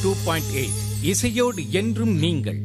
Two point eight இசையோடு என்றும் நீங்கள்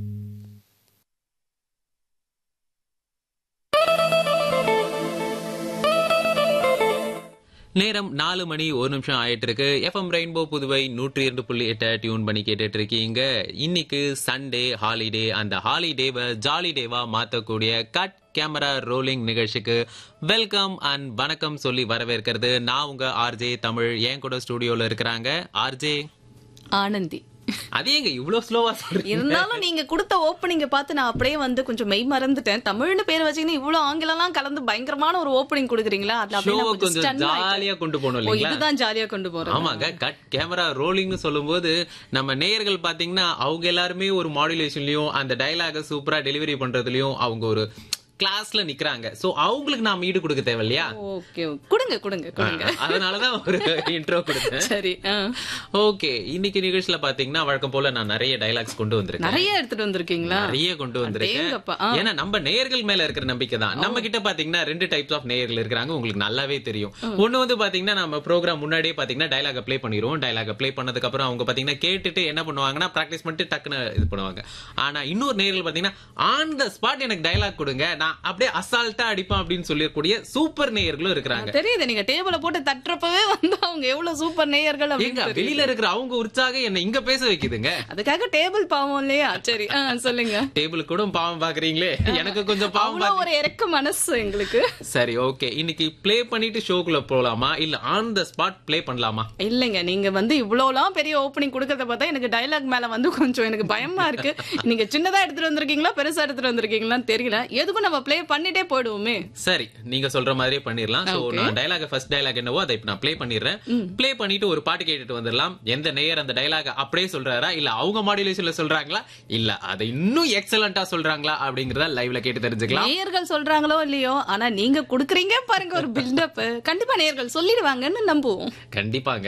நேரம் நாலு மணி ஒரு நிமிஷம் ஆயிட்டு இருக்கு எஃப்எம் ரெயின்போ புதுவை நூற்றி இரண்டு புள்ளி எட்டை டியூன் பண்ணி கேட்டுட்டு இருக்கீங்க இன்னைக்கு சண்டே ஹாலிடே அந்த ஹாலிடேவை ஜாலி டேவா மாத்தக்கூடிய கட் கேமரா ரோலிங் நிகழ்ச்சிக்கு வெல்கம் அண்ட் வணக்கம் சொல்லி வரவேற்கிறது நான் உங்க ஆர்ஜே தமிழ் என் கூட ஸ்டுடியோல இருக்கிறாங்க ஆர்ஜே ஆனந்தி அதே எங்க இவ்வளவு ஸ்லோவா சொல்றீங்க இருந்தாலும் நீங்க கொடுத்த ஓப்பனிங்க பார்த்து நான் அப்படியே வந்து கொஞ்சம் மெய் மறந்துட்டேன் தமிழ்னு பேர் வச்சீங்கன்னா இவ்வளவு ஆங்கிலம்லாம் கலந்து பயங்கரமான ஒரு ஓப்பனிங் கொடுக்குறீங்களா அதுல அப்படியே ஷோவை நான் கொஞ்சம் கொஞ்சம் stun ஆயிட்டேன். ஜாலியா கொண்டு போகணும் ஓ, இல்லைங்களா இதுதான் ஜாலியா கொண்டு போறோம் ஆமாங்க கட் கேமரா ரோலிங்னு சொல்லும்போது நம்ம நேயர்கள் பாத்தீங்கன்னா அவங்க எல்லாருமே ஒரு மாடுலேஷன்லயும் அந்த டயலாக சூப்பரா டெலிவரி பண்றதுலயும் அவங்க ஒரு கிளாஸ்ல நிக்கறாங்க சோ அவங்களுக்கு நாம ஈடு கொடுக்க தேவை இல்லையா ஓகே கொடுங்க கொடுங்க கொடுங்க அதனாலதான் ஒரு இன்ட்ரோ கொடுத்தேன் சரி ஆ. ஓகே இன்னைக்கு நிகழ்ச்சியில பாத்தீங்கன்னா வழக்கம் போல நான் நிறைய டைலாக்ஸ் கொண்டு வந்திருக்கேன் நிறைய எடுத்துட்டு வந்திருக்கீங்களா நிறைய கொண்டு வந்திருக்கேன் அடேங்கப்பா, ஆ. ஏன்னா நம்ம நேயர்கள் மேல இருக்கிற நம்பிக்கை தான் நம்ம கிட்ட பாத்தீங்கன்னா ரெண்டு டைப்ஸ் ஆஃப் நேயர்கள் இருக்காங்க உங்களுக்கு நல்லாவே தெரியும் ஒண்ணு வந்து பாத்தீங்கன்னா நம்ம ப்ரோக்ராம் முன்னாடியே பாத்தீங்கன்னா டைலாக் ப்ளே பண்ணிடுவோம் டைலாக் ப்ளே பண்ணதுக்கு அப்புறம் அவங்க பாத்தீங்கன்னா கேட்டுட்டு என்ன பண்ணுவாங்கன்னா பிராக்டிஸ் பண்ணிட்டு டக்குன்னு இது பண்ணுவாங்க ஆனா இன்னொரு நேயர்கள் பாத்தீங்கன்னா ஆன் த ஸ்பாட் எனக்கு டைலாக் கொடுங்க நான் அப்படியே அசால்ட்டா அடிப்பேன் அப்படின்னு சொல்லக்கூடிய சூப்பர் நேயர்களும் இருக்கிறாங்க தெரியுது நீங்க டேபிள போட்டு தட்டுறப்பவே வந்து அவங்க எவ்வளவு சூப்பர் நேயர்கள் எங்க அப்படின்னு தெரியுது. வெளியில இருக்கிற அவங்க உற்சாகம் என்ன இங்க பேச வைக்குதுங்க அதுக்காக டேபிள் பாவம் இல்லையா சரி ஆ, சொல்லுங்க டேபிள் கூட பாவம் பாக்குறீங்களே எனக்கு கொஞ்சம் பாவம் அவ்வளவு ஒரு இறக்க மனசு எங்களுக்கு சரி ஓகே இன்னைக்கு ப்ளே பண்ணிட்டு ஷோக்குள்ள போலாமா இல்ல ஆன் த ஸ்பாட் ப்ளே பண்ணலாமா இல்லைங்க நீங்க வந்து இவ்வளவுலாம் பெரிய ஓப்பனிங் கொடுக்கறத பார்த்தா எனக்கு டயலாக் மேல வந்து கொஞ்சம் எனக்கு பயமா இருக்கு நீங்க சின்னதா எடுத்துட்டு வந்திருக்கீங்களா பெருசா எடுத்துட்டு வந்திருக்கீங்களான்னு தெரியல எதுக்கும் நம்ம ப்ளே பண்ணிட்டே போயிடுவோமே சரி நீங்க சொல்ற மாதிரியே பண்ணிரலாம் சோ Okay. நான் டயலாக் ஃபர்ஸ்ட் டயலாக் என்னவோ அதை இப்ப நான் ப்ளே பண்ணிடுறேன் ப்ளே பண்ணிட்டு ஒரு பாட்டு கேட்டுட்டு வந்துடலாம் எந்த நேயர் அந்த டயலாக் அப்படியே சொல்றாரா இல்ல அவங்க மாடுலேஷன்ல சொல்றாங்களா இல்ல அதை இன்னும் எக்ஸலண்டா சொல்றாங்களா அப்படிங்கறத லைவ்ல கேட்டு தெரிஞ்சுக்கலாம் நேயர்கள் சொல்றாங்களோ இல்லையோ ஆனா நீங்க குடுக்குறீங்க பாருங்க ஒரு பில்டப் கண்டிப்பா நேயர்கள் சொல்லிடுவாங்கன்னு நம்புவோம் கண்டிப்பாங்க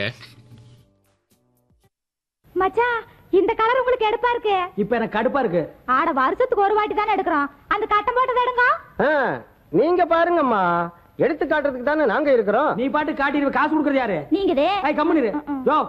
மச்சான் இந்த கலர் உங்களுக்கு எடுப்பா இருக்கு இப்ப எனக்கு கடுப்பா இருக்கு ஆட வருஷத்துக்கு ஒரு வாட்டி தானே எடுக்கிறோம் அந்த கட்டம் போட்டதை எடுங்க ஆ, நீங்க பாருங்கம்மா எடுத்து காட்டுறதுக்கு தானே நாங்க இருக்கிறோம் நீ பாட்டு காட்டிடுவ காசு கொடுக்கறது யாரு நீங்கதே ஏய் கம்முனு இரு. யோ